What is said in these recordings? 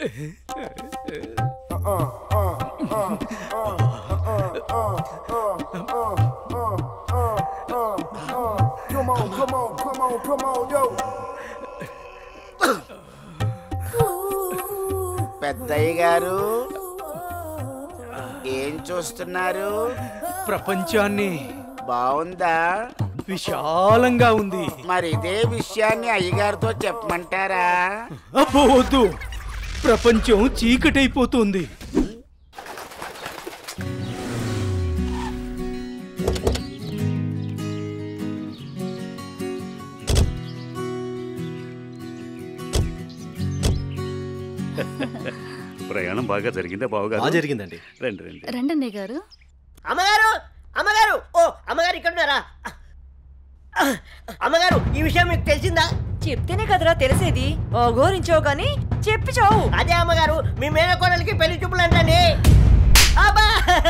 Come on, come on, come on, come on, yo. పెద్దయ్య గారు ఏం చూస్తున్నారు ప్రపంచాన్ని బాగుందా విశాలంగా ఉంది మరి ఇదే విషయాన్ని అయ్యగారితో చెప్పమంటారా అబ్బో వద్దు ప్రపంచం చీకటైపోతుంది ప్రయాణం బాగా జరిగిందా బావగారు బాగా జరిగిందండి రండి రండి రండన్నయ్య గారు అమ్మగారు అమ్మగారు ఓ అమ్మగారు ఇక్కడ ఉన్నారా అమ్మగారు ఈ విషయం మీకు తెలిసిందా చెప్తేనే కదరా తెలిసేది అఘోరించావు గాని చెప్పి చావు అదే అమ్మగారు మీ మేనకోడలికి పెళ్లి చూపులు అంటండి అబ్బా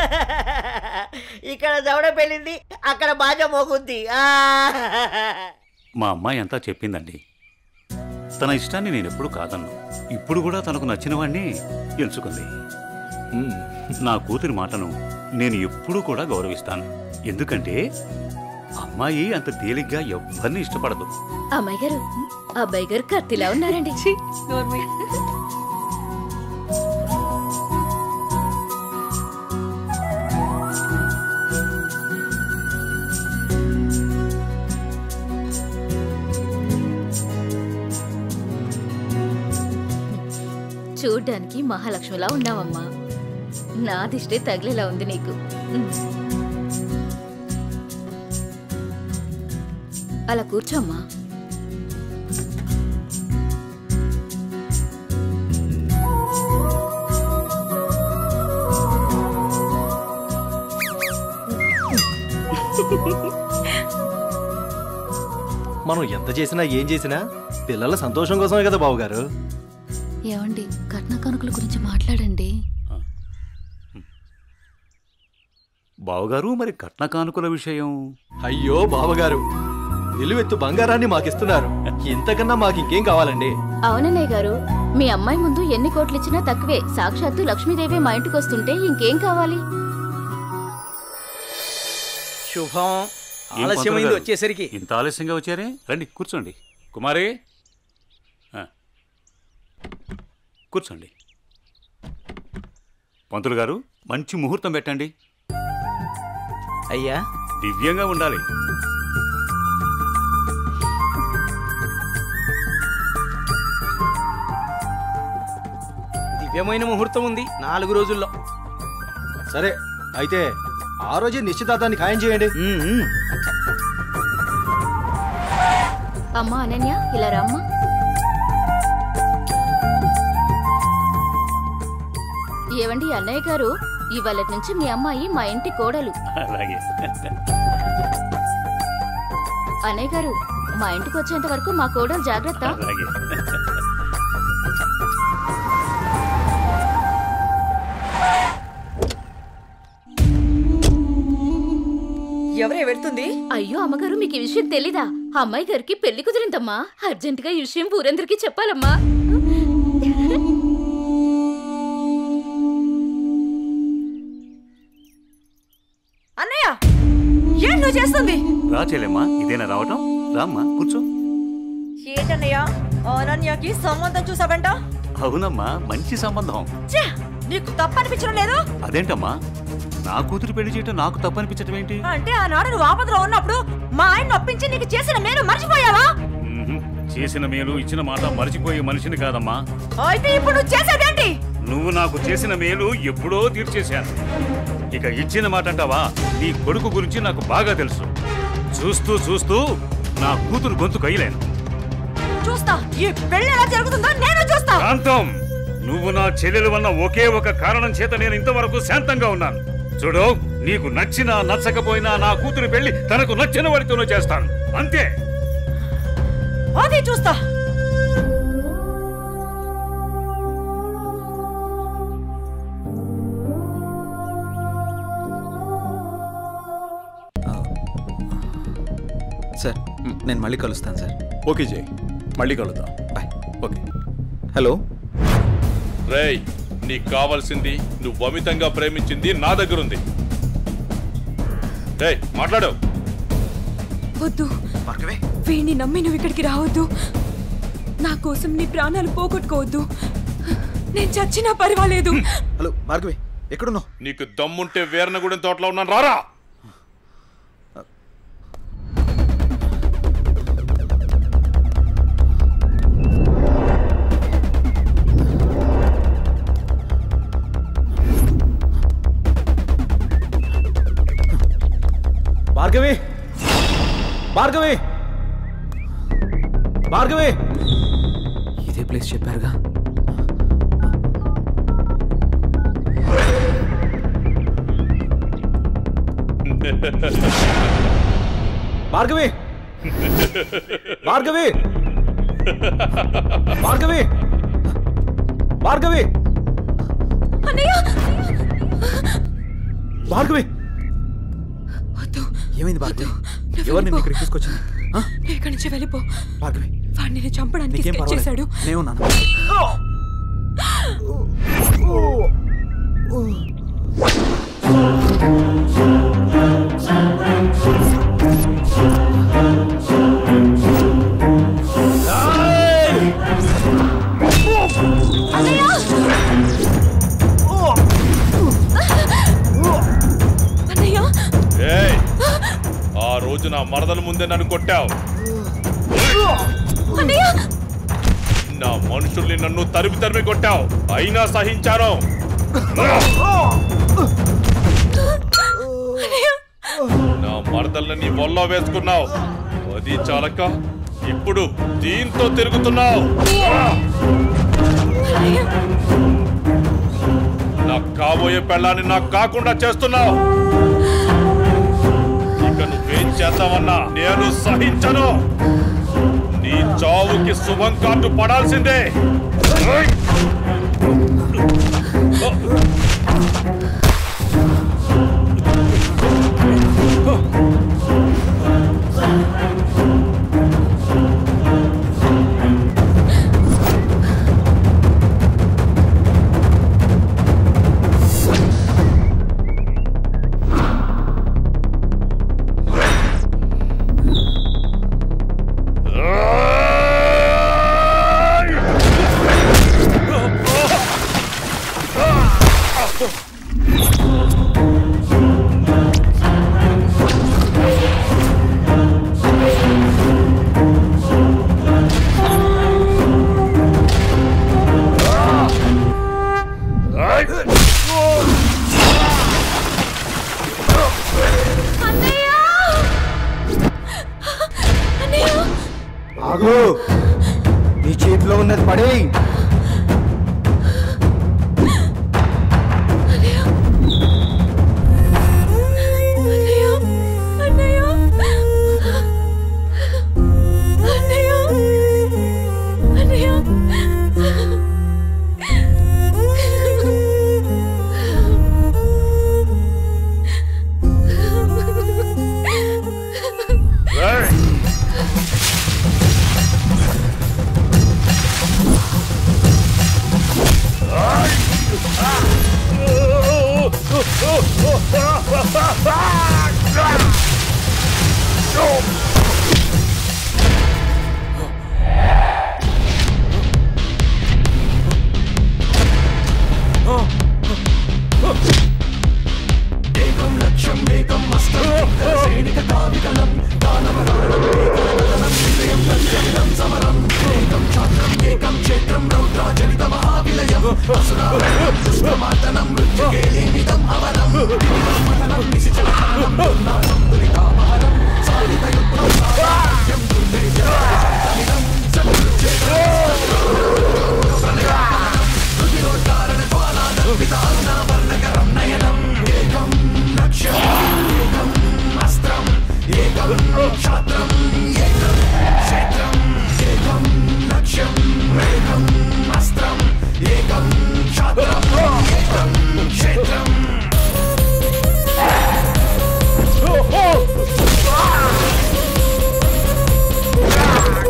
ఇక్కడ దవడ పెళ్ళింది అక్కడ బాజ మోగుద్ది ఆ! మా అమ్మాయి అంతా చెప్పిందండి తన ఇష్టాన్ని నేను ఎప్పుడు కాదన్ను ఇప్పుడు కూడా తనకు నచ్చిన వాడిని ఎంచుకుంది నా కూతురి మాటను నేను ఎప్పుడూ కూడా గౌరవిస్తాను ఎందుకంటే అమ్మాయి అంత తేలిగ్గా ఎవ్వరిని ఇష్టపడదు అమ్మాయి గారు అబ్బాయి గారు కత్తిలా ఉన్నారండి చూడ్డానికి మహాలక్ష్మిలా ఉన్నావమ్మా నా దిష్టే తగిలేలా ఉంది నీకు ఉమ్. అలా కూర్చోమ్మా మనం ఎంత చేసినా ఏం చేసినా పిల్లల సంతోషం కోసమే కదా బావగారు ఏమండి కట్న కానుకల గురించి మాట్లాడండి బావగారు మరి కట్న కానుకల విషయం అయ్యో బావగారు నిలువెత్తు బంగారాన్ని మాకిస్తున్నారు ఇంతకన్నా మాకు ఇంకేం కావాలండి అవునన్నయ్య గారు మీ అమ్మాయి ముందు ఎన్ని కోట్లు ఇచ్చినా తక్కువే సాక్షాత్తు లక్ష్మీదేవి మా ఇంటికి వస్తుంటే ఇంకేం కావాలి శుభం ఏం ఆలస్యమైంది పంతులు గారు? వచ్చేసరికి ఇంత ఆలస్యంగా వచ్చారే రండి కూర్చోండి కుమారి ఆ. కూర్చోండి పంతులు గారు మంచి ముహూర్తం పెట్టండి అయ్యా దివ్యంగా ఉండాలి దివ్యమైన ముహూర్తం ఉంది నాలుగు రోజుల్లో సరే అయితే ఆ రోజే నిశ్చితార్థాన్ని ఖాయం చేయండి అమ్మా అనన్య ఇలా రామ్మా ఏవండి అన్నయ్య గారు ఇవాళ నుంచి మీ అమ్మాయి మా ఇంటి కోడలు అలాగే అన్నయ్య గారు మా ఇంటికి వచ్చేంత వరకు మా కోడలు జాగ్రత్త అలాగే ఎవరే వెళ్తుంది అయ్యో అమ్మగారు మీకు ఈ విషయం తెలీదా అమ్మాయి గారికి పెళ్లి కుదిరిందమ్మా అర్జెంటుగా ఈ విషయం ఊరందరికీ చెప్పాలమ్మా అన్నయ్య ఏం నువ్వు చేస్తుంది రా చెల్లెమ్మా ఇదేనా రావటం రామ్మా కూర్చో ఏంటన్నయ్య అనన్యకి సంబంధం చూసావంట అవునమ్మా మంచి సంబంధం ఛే, నీకు తప్పనిపించడం లేదు అదేంటమ్మా నా కూతురు పెళ్లి చేయటం నాకు తప్పనిపించటం ఏంటి అంటే ఆనాడు నువ్వు ఆపదలో ఉన్నప్పుడు మా ఆయన ఒప్పించి నీకు చేసిన మేలు మర్చిపోయావా మ్మ్హ్. చేసిన మేలు ఇచ్చిన మాట మర్చిపోయే మనిషిని కాదమ్మా అయితే ఇప్పుడు నువ్వు చేసేదేంటి నువ్వు నాకు చేసిన మేలు ఎప్పుడో తీర్చేశాను ఇక ఇచ్చిన మాట అంటావా నీ కొడుకు గురించి నాకు బాగా తెలుసు చూస్తూ చూస్తూ నా కూతురు గొంతు కయ్యలేను చూస్తా ఈ పెళ్లి ఎలా జరుగుతుందో నేను చూస్తా శాంతం నువ్వు నా చెల్లెలు వన్న ఒకే ఒక కారణం చేత నేను ఇంతవరకు శాంతంగా ఉన్నాను చూడు నీకు నచ్చినా నచ్చకపోయినా నా కూతురు పెళ్లి తనకు నచ్చిన వాడితోనూ చేస్తాను అంతే అది చూస్తా సార్ నేను మళ్ళీ కలుస్తాను సార్ ఓకే జై మళ్ళీ కలుద్దాం బాయ్ ఓకే హలో రేయ్ నీకు కావాల్సింది నువ్వు అమితంగా ప్రేమించింది నా దగ్గరుంది రేయ్ మాట్లాడు వద్దు వీణ్ణి నమ్మి నువ్వు ఇక్కడికి రావద్దు నా కోసం నీ ప్రాణాలు పోగొట్టుకోవద్దు నేను చచ్చినా పర్వాలేదు హలో భార్గవి ఎక్కడున్నావు నీకు దమ్ముంటే వీరనగూడెం తోటలో ఉన్నాను రారా భార్గవి భార్గవి భార్గవి ఇదే ప్లేస్ చెప్పారుగా భార్గవి భార్గవి భార్గవి భార్గవి అన్నయ్య భార్గవి వద్దు ఏమైంది భార్గవి నువ్వు ఎవరు నిన్ను వెళ్ళిపో. ఇక్కడికి తీసుకొచ్చింది ఆ? నువ్వు ఇక్కడి నుంచి వెళ్ళిపో భార్గవి వాడిని నేను చంపడానికి నీకేం స్కెచ్ చేశాడు పర్వాలేదు నేను ఉన్నాను అన్నయ్య ఏయ్ ఆ రోజు నా మరదల ముందే నన్ను కొట్టావు అన్నయ్య నా మనుషుల్ని నన్ను తరిమి తరిమి కొట్టావు అయినా సహించాను నా మరదల్ని నీ వల్ల వేసుకున్నావు అది చాలక ఇప్పుడు దీంతో తిరుగుతున్నావు నాకు కాబోయే పెళ్ళాన్ని నాకు కాకుండా చేస్తున్నావు ఇక నువ్వేం చేద్దామన్నా నేను సహించను నీ చావుకి శుభం కార్డు పడాల్సిందే ఓయ్! ఆగు నీ చేతిలో ఉన్నది పడే ఏయ్! Oh!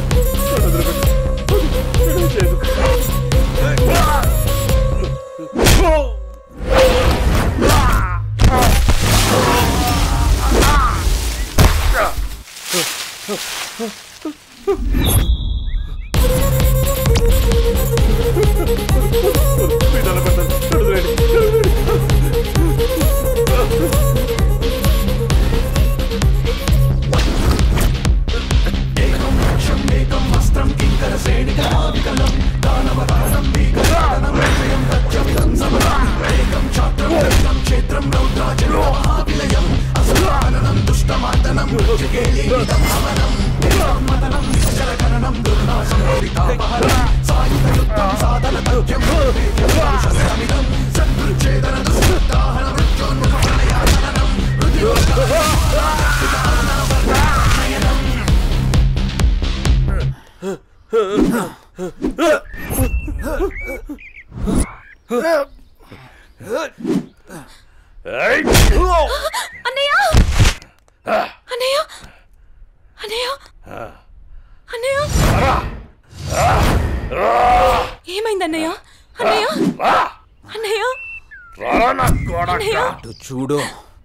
అన్నయ్య అన్నయ్య అన్నయ్య అన్నయ్య ఏమైంది అన్నయ్య అన్నయ్య అన్నయ్య అన్నయ్య చూడు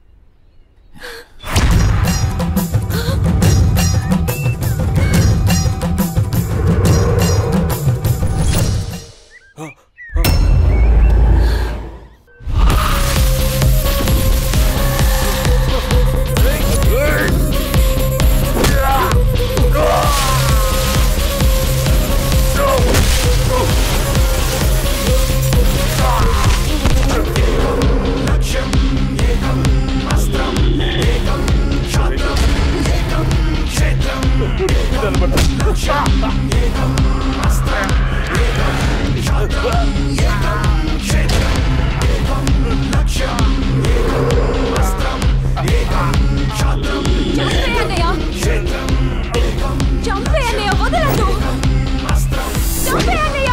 చంపే అన్నయ్య చంపే అన్నయ్య వదలద్దు చంపే అన్నయ్య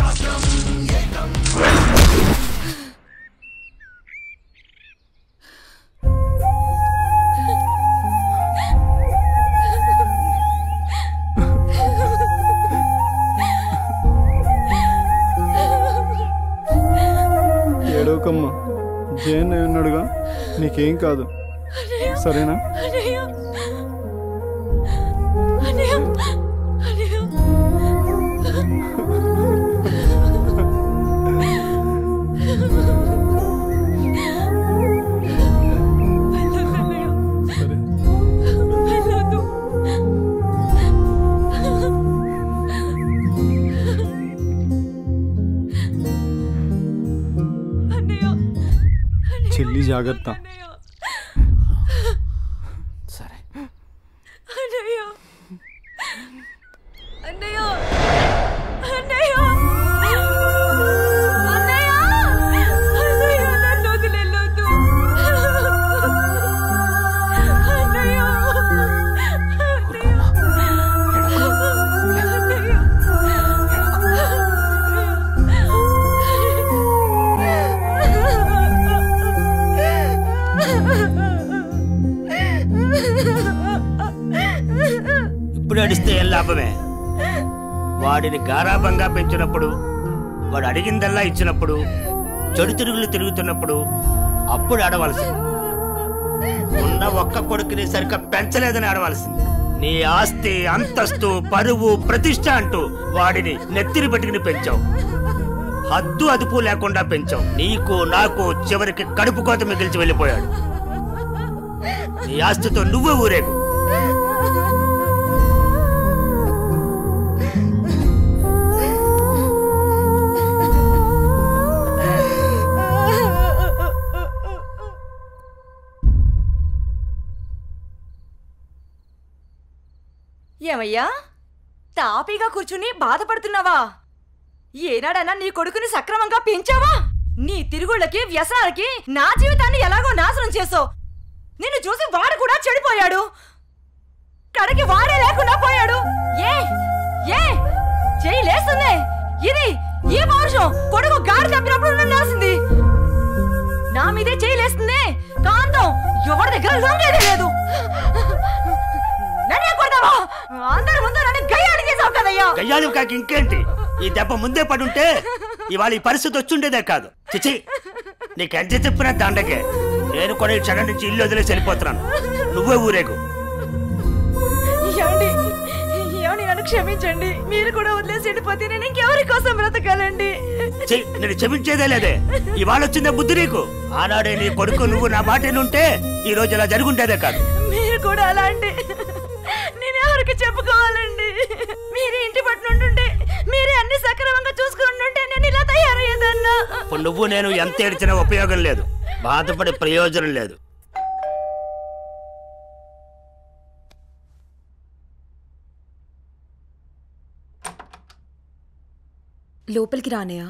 ఏడవకమ్మా జైన్ అయి ఉన్నాడుగా నీకేం కాదు సరేనా అన్నయ్య అన్నయ్య అన్నయ్య సరే వెళ్ళొద్దు అన్నయ్య చెల్లి జాగ్రత్త అన్నయ్య సరే అన్నయ్య అన్నయ్య అన్నయ్య అన్నయ్య అన్నయ్య నన్ను వదిలేయొద్దు అన్నయ్య ఇప్పుడు అడిస్తే ఏం లాభమే వాడిని గారాబంగా పెంచినప్పుడు వాడు అడిగిందల్లా ఇచ్చినప్పుడు చెడు తిరుగులు తిరుగుతున్నప్పుడు అప్పుడు ఆడవలసింది ఉన్న ఒక్క కొడుకుని సరిగ్గా పెంచలేదని ఆడవలసింది నీ ఆస్తి అంతస్తు పరువు ప్రతిష్ట అంటూ వాడిని నెత్తిని పెట్టుకుని పెంచావు హద్దు అదుపు లేకుండా పెంచావు నీకు నాకు చివరికి కడుపు కోత మిగిల్చి వెళ్ళిపోయాడు నీ ఆస్తితో నువ్వే ఊరేగు ఏమయ్యా తాపీగా కూర్చుని బాధపడుతున్నావా ఏనాడన్నా నీ కొడుకుని సక్రమంగా పెంచావా నీ తిరుగుళ్ళకి వ్యసనాలకి నా జీవితాన్ని ఎలాగో నాశనం చేసావు నిన్ను చూసి వాడు కూడా చెడిపోయాడు కడకి వాడే లేకుండా పోయాడు ఏ ఏ చెయ్యి లేస్తుంది ఇది ఈ పౌరుషం కొడుకు గాడి తప్పినప్పుడు నన్నాల్సింది నా మీదే చెయ్యి లేస్తుంది కాంతం ఎవరి దగ్గర లొంగేది లేదు నన్నే కొడతావా చేసావా అందరి ముందు నన్ను గయ్యాడి చేసావు కదయ్యా గయ్యాలు కాక ఇంకేంటి ఈ దెబ్బ ముందే పడుంటే ఇవాళ ఈ పరిస్థితి వచ్చుండేదే కాదు చిచి నీకు ఎంత చెప్పినా దండకే నేను కూడా ఈ క్షణం నుంచి ఇల్లు వదిలేసి వెళ్ళిపోతున్నాను నువ్వే ఊరేగు ఏమండి ఏమండి నన్ను క్షమించండి మీరు కూడా వదిలేసి వెళ్ళిపోతే నేను ఇంకెవరి కోసం బ్రతకాలండి ఛీ, నేను క్షమించేదే లేదే ఇవాళ వచ్చిందే బుద్ధి నీకు ఆనాడే నీ కొడుకు నువ్వు నా మాట ఉంటే ఈ రోజు ఇలా జరుగుండేదే కాదు మీరు కూడా అలా అంటే నేను ఎవరికి చెప్పుకోవాలండి మీరే ఇంటి పట్టు ఉంటుంటే మీరే అన్ని సక్రమంగా చూసుకుని ఉంటే నేను ఇలా తయారయ్యేదన్నా ఇప్పుడు నువ్వు నేను ఎంత ఏడ్చినా ఉపయోగం లేదు బాధపడే ప్రయోజనం లేదు లోపలికి రానయ్యా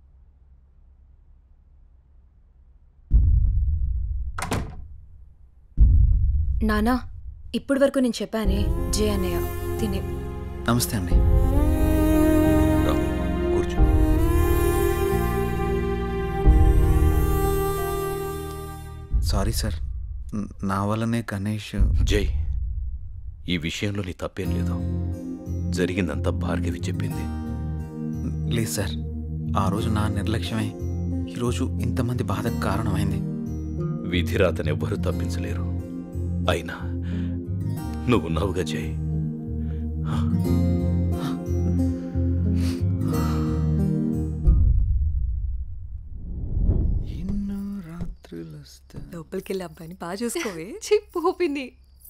నానా ఇప్పటి వరకు నేను చెప్పానే జే అన్నయ్య తినే నమస్తే అండి కూర్చో సారీ సార్ న- నా వల్లనే గణేష్ జై ఈ విషయంలో నీ తప్పేం లేదు జరిగిందంతా భార్గవి చెప్పింది లేదు సార్ ఆ రోజు నా నిర్లక్ష్యమే ఈరోజు ఇంతమంది బాధకు కారణమైంది విధిరాతనెవ్వరూ తప్పించలేరు అయినా నువ్వున్నావుగా జై ఎన్నో రాత్రులు లోపలికి వెళ్ళి అబ్బాయిని బాగా చూసుకోవే చిప్పు పిన్ని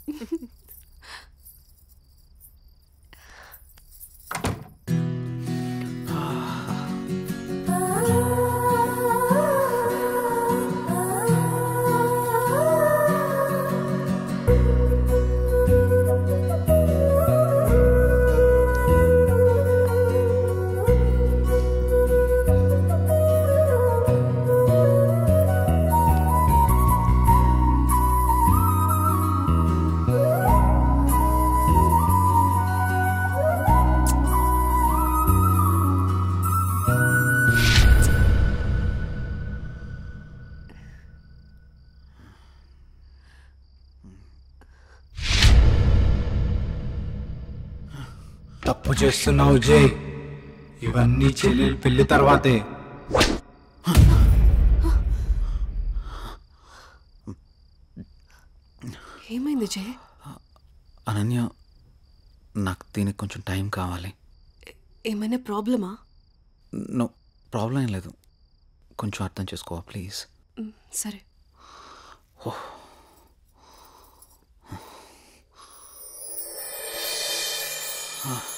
తప్పు చేస్తున్నావు జై ఇవన్నీ చెల్లెలు పెళ్లి తర్వాతే ఏమైంది జే అనన్య నాకు దీనికి కొంచెం టైం కావాలి ఏమైనా ప్రాబ్లమా నో ప్రాబ్లం ఏం లేదు కొంచెం అర్థం చేసుకోవా ప్లీజ్ మ్, సరే ఆ.